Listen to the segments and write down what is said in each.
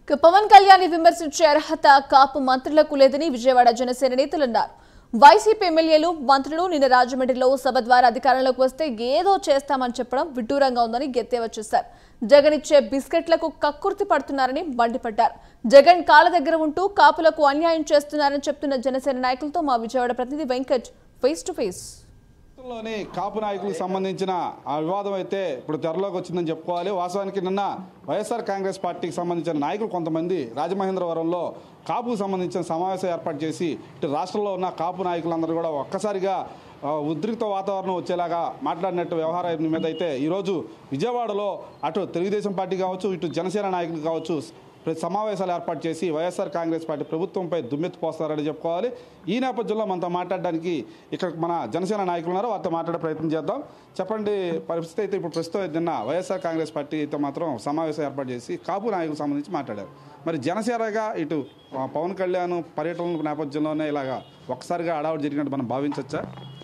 ఇక పవన్ కళ్యాణ్ విమర్శించే అర్హత కాపు మంత్రులకు లేదని విజయవాడ జనసేన నేతలు అన్నారు వైసీపీ ఎమ్మెల్యేలు మంత్రులు నిన్న రాజమండ్రిలో సభ ద్వారా అధికారంలోకి వస్తే ఏదో చేస్తామని చెప్పడం విడ్డూరంగా ఉందని గెత్తేవ చేశారు జగన్ ఇచ్చే బిస్కెట్లకు కక్కుర్తి పడుతున్నారని మండిపడ్డారు జగన్ కాళ్ళ దగ్గర ఉంటూ కాపులకు అన్యాయం చేస్తున్నారని చెప్తున్న జనసేన నాయకులతో మా విజయవాడ ప్రతినిధి వెంకట్ ఫేస్ టు ఫేస్ రాష్ట్రంలోని కాపు నాయకులకు సంబంధించిన ఆ వివాదం అయితే ఇప్పుడు తెరలోకి వచ్చిందని చెప్పుకోవాలి వాస్తవానికి నిన్న వైఎస్ఆర్ కాంగ్రెస్ పార్టీకి సంబంధించిన నాయకులు కొంతమంది రాజమహేంద్రవరంలో కాపుకు సంబంధించిన సమావేశం ఏర్పాటు చేసి ఇటు రాష్ట్రంలో ఉన్న కాపు నాయకులందరూ కూడా ఒక్కసారిగా ఆ, ఉద్రిక్త వాతావరణం వచ్చేలాగా మాట్లాడినట్టు వ్యవహారం మీద అయితే ఈరోజు విజయవాడలో అటు తెలుగుదేశం పార్టీ కావచ్చు ఇటు జనసేన నాయకులు కావచ్చు ప్రతి సమావేశాలు ఏర్పాటు చేసి వైఎస్ఆర్ కాంగ్రెస్ పార్టీ ప్రభుత్వంపై దుమ్మెత్తి పోస్తారని చెప్పుకోవాలి ఈ నేపథ్యంలో మనతో మాట్లాడడానికి ఇక్కడ మన జనసేన నాయకులు ఉన్నారు వారితో మాట్లాడే ప్రయత్నం చేద్దాం చెప్పండి పరిస్థితి అయితే ఇప్పుడు ప్రస్తుతం నిన్న వైఎస్ఆర్ కాంగ్రెస్ పార్టీ అయితే మాత్రం సమావేశం ఏర్పాటు చేసి కాపు నాయకులకు సంబంధించి మాట్లాడారు మరి జనసేనగా ఇటు ఆ, పవన్ కళ్యాణ్ పర్యటన నేపథ్యంలోనే ఇలాగా ఒక్కసారిగా అడావుడు జరిగినట్టు మనం భావించవచ్చా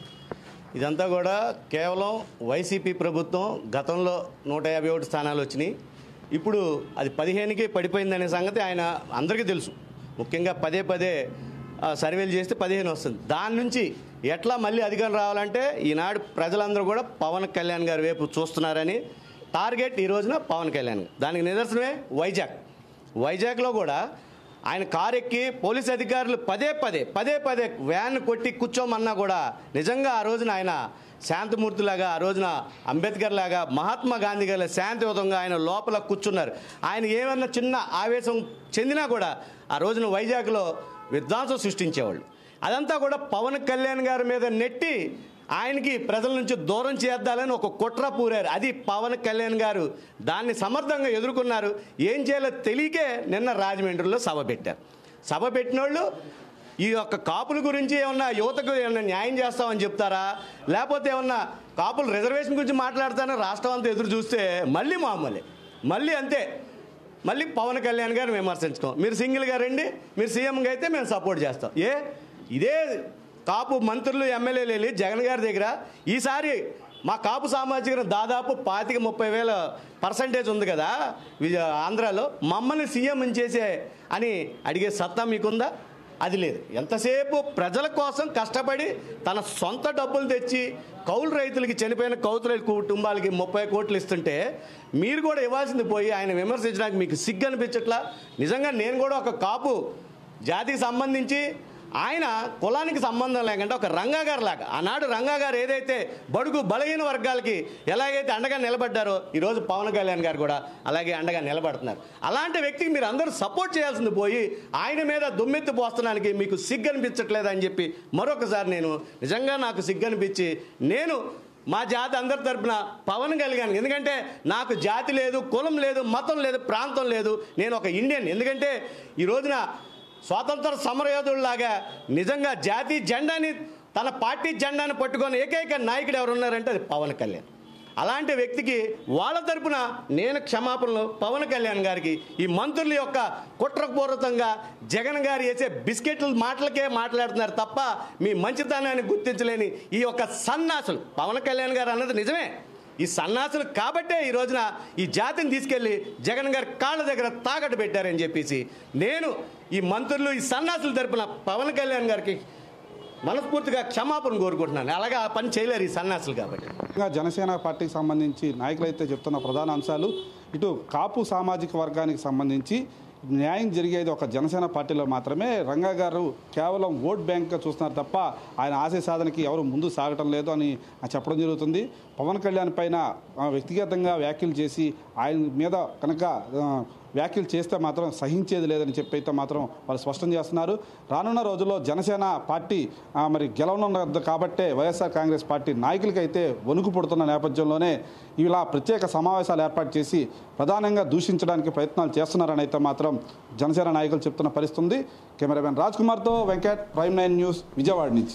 ఇదంతా కూడా కేవలం వైసీపీ ప్రభుత్వం గతంలో నూట యాభై ఒకటి స్థానాలు వచ్చినాయి ఇప్పుడు అది పదిహేనుకి పడిపోయిందనే సంగతి ఆయన అందరికీ తెలుసు ముఖ్యంగా పదే పదే ఆ, సర్వేలు చేస్తే పదిహేను వస్తుంది దాని నుంచి ఎట్లా మళ్ళీ అధికారం రావాలంటే ఈనాడు ప్రజలందరూ కూడా పవన్ కళ్యాణ్ గారి వైపు చూస్తున్నారని టార్గెట్ ఈ రోజున పవన్ కళ్యాణ్ గారు. దానికి నిదర్శనమే వైజాగ్ వైజాగ్లో కూడా ఆయన కారు ఎక్కి పోలీస్ అధికారులు పదే పదే పదే పదే వ్యాన్ కొట్టి కూర్చోమన్నా కూడా నిజంగా ఆ రోజున ఆయన శాంతమూర్తిలాగా ఆ రోజున అంబేద్కర్ లాగా మహాత్మా గాంధీ గారి శాంతియుతంగా ఆయన లోపల కూర్చున్నారు ఆయన ఏమన్నా చిన్న ఆవేశం చెందినా కూడా ఆ రోజున వైజాగ్లో విధ్వంసం సృష్టించేవాళ్ళు అదంతా కూడా పవన్ కళ్యాణ్ గారి మీద నెట్టి ఆయనకి ప్రజల నుంచి దూరం చేద్దాలని ఒక కుట్ర పూరారు అది పవన్ కళ్యాణ్ గారు దాన్ని సమర్థంగా ఎదుర్కొన్నారు ఏం చేయాలో తెలియకే నిన్న రాజమండ్రిలో సభ పెట్టారు సభ పెట్టిన వాళ్ళు ఈ యొక్క కాపుల గురించి ఏమన్నా యువతకు ఏమన్నా న్యాయం చేస్తామని చెప్తారా లేకపోతే ఏమన్నా కాపుల రిజర్వేషన్ గురించి మాట్లాడతానో రాష్ట్రం అంతా ఎదురు చూస్తే మళ్ళీ మామూలే మళ్ళీ అంతే మళ్ళీ పవన్ కళ్యాణ్ గారిని విమర్శించుకోం మీరు సింగిల్గా రండి మీరు సీఎంగా అయితే మేము సపోర్ట్ చేస్తాం ఏ ఇదే కాపు మంత్రులు ఎమ్మెల్యేలు వెళ్ళి జగన్ గారి దగ్గర ఈసారి మా కాపు సామాజిక దాదాపు పాతిక ముప్పై వేల పర్సంటేజ్ ఉంది కదా విజ- ఆంధ్రాలో మమ్మల్ని సీఎం చేసే అని అడిగే సత్తా మీకుందా అది లేదు ఎంతసేపు ప్రజల కోసం కష్టపడి తన సొంత డబ్బులు తెచ్చి కౌలు రైతులకి చనిపోయిన కౌలు కుటుంబాలకి ముప్పై కోట్లు ఇస్తుంటే మీరు కూడా ఇవ్వాల్సింది పోయి ఆయన విమర్శించడానికి మీకు సిగ్గు అనిపించట్లా నిజంగా నేను కూడా ఒక కాపు జాతికి సంబంధించి ఆయన కులానికి సంబంధం లేకుండా ఒక రంగా గారు లాగా ఆనాడు రంగా గారు ఏదైతే బడుగు బలహీన వర్గాలకి ఎలాగైతే అండగా నిలబడ్డారో ఈరోజు పవన్ కళ్యాణ్ గారు కూడా అలాగే అండగా నిలబడుతున్నారు అలాంటి వ్యక్తికి మీరు అందరూ సపోర్ట్ చేయాల్సింది పోయి ఆయన మీద దుమ్మెత్తి పోస్తడానికి మీకు సిగ్గు అనిపించట్లేదు అని చెప్పి మరొకసారి నేను నిజంగా నాకు సిగ్గు అనిపించి నేను మా జాతి అందరి తరపున పవన్ కలిగాను ఎందుకంటే నాకు జాతి లేదు కులం లేదు మతం లేదు ప్రాంతం లేదు నేను ఒక ఇండియన్ ఎందుకంటే ఈ రోజున స్వాతంత్ర సమరయోధుల్లాగా నిజంగా జాతి జెండాని తన పార్టీ జెండాని పట్టుకొని ఏకైక నాయకుడు ఎవరు ఉన్నారంటే అది పవన్ కళ్యాణ్ అలాంటి వ్యక్తికి వాళ్ళ తరపున నేను క్షమాపణలు పవన్ కళ్యాణ్ గారికి ఈ మంత్రుల యొక్క కుట్రపూర్వకంగా జగన్ గారు వేసే బిస్కెట్ల మాటలకే మాట్లాడుతున్నారు తప్ప మీ మంచితనాన్ని గుర్తించలేని ఈ యొక్క సన్నాసులు పవన్ కళ్యాణ్ గారు అన్నది నిజమే ఈ సన్నాసులు కాబట్టే ఈ రోజున ఈ జాతిని తీసుకెళ్లి జగన్ గారి కాళ్ళ దగ్గర తాకట్టు పెట్టారని చెప్పేసి నేను ఈ మంత్రులు ఈ సన్నాసుల తరపున పవన్ కళ్యాణ్ గారికి మనస్ఫూర్తిగా క్షమాపణ కోరుకుంటున్నాను అలాగే ఆ పని చేయలేరు ఈ సన్నాసులు కాబట్టి ఇంకా జనసేన పార్టీకి సంబంధించి నాయకులైతే చెప్తున్న ప్రధాన అంశాలు ఇటు కాపు సామాజిక వర్గానికి సంబంధించి న్యాయం జరిగేది ఒక జనసేన పార్టీలో మాత్రమే రంగా గారు కేవలం ఓట్ బ్యాంక్గా చూస్తున్నారు తప్ప ఆయన ఆశయ సాధనకి ఎవరు ముందు సాగటం లేదు అని చెప్పడం జరుగుతుంది పవన్ కళ్యాణ్ పైన ఆ, వ్యక్తిగతంగా వ్యాఖ్యలు చేసి ఆయన మీద కనుక ఆ, వ్యాఖ్యలు చేస్తే మాత్రం సహించేది లేదని చెప్పి అయితే మాత్రం వాళ్ళు స్పష్టం చేస్తున్నారు రానున్న రోజుల్లో జనసేన పార్టీ ఆ, మరి గెలవనున్నది కాబట్టే వైఎస్ఆర్ కాంగ్రెస్ పార్టీ నాయకులకైతే వణుకు పుడుతున్న నేపథ్యంలోనే ఇలా ప్రత్యేక సమావేశాలు ఏర్పాటు చేసి ప్రధానంగా దూషించడానికి ప్రయత్నాలు చేస్తున్నారని అయితే మాత్రం జనసేన నాయకులు చెప్తున్న పరిస్థితి ఉంది కెమెరామెన్ రాజ్ కుమార్తో Venkat Prime Nine News Vijayawada నుంచి